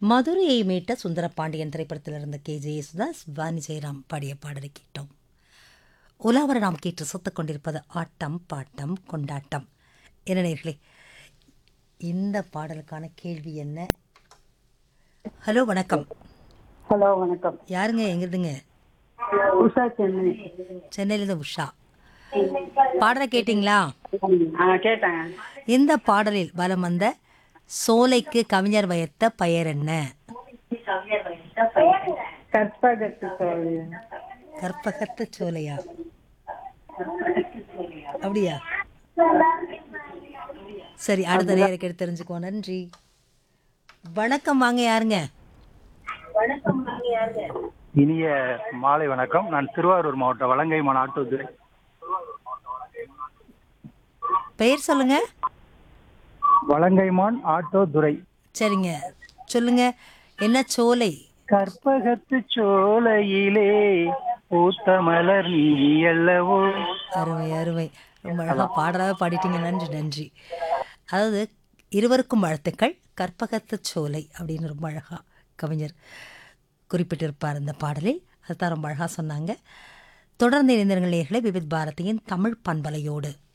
மதுரையை மீட்ட சுந்தர பாண்டியன் திரைப்படத்தில் இருந்த கே ஜே யேசுதாஸ் வாணி ஜெயராம் பாடிய பாடலை கேட்டோம் உலாவர நாம் கேட்டு சுத்தக் கொண்டிருப்பது ஆட்டம் பாட்டம் கொண்டாட்டம் என்ன நேர்களே இந்த பாடலுக்கான கேள்வி என்ன ஹலோ வணக்கம் ஹலோ வணக்கம் யாருங்க எங்கிருந்துங்க உஷா சென்னை சென்னையிலேருந்து உஷா பாடலை கேட்டிங்களா ஆ கேட்டேன் இந்த பாடலில் வலம் வந்த சோலைக்கு கவிஞர் வைத்த பெயர் என்ன கற்பகத்து சோழி கற்பகத்து சோலையா அப்படியா சரி அடுத்த நேரம் கேட்டு தெரிஞ்சுக்குவோம் நன்றி வணக்கம் வாங்க யாருங்க இனிய மாலை வணக்கம் நான் திருவாரூர் மாவட்டம் வலங்கைமான் ஆட்டோதுறை பெயர் சொல்லுங்க வலங்கைமான் ஆட்டோதுறை சரிங்க சொல்லுங்க என்ன சோலை கற்பகத்து சோலையிலே பூத்த மலர் நீ அல்லவோ அருமை அருமை ரொம்ப அழகாக பாடலாக பாடிட்டீங்க நன்றி நன்றி அதாவது இருவருக்கும் வாழ்த்துக்கள் கற்பகத்து சோலை அப்படின்னு ரொம்ப அழகாக கவிஞர் குறிப்பிட்டிருப்பார் இந்த பாடலில் அதுதான் ரொம்ப அழகாக சொன்னாங்க தொடர்ந்து இணைந்திருங்கள் நேர்களை விவித் பாரதியின் தமிழ் பண்பலையோடு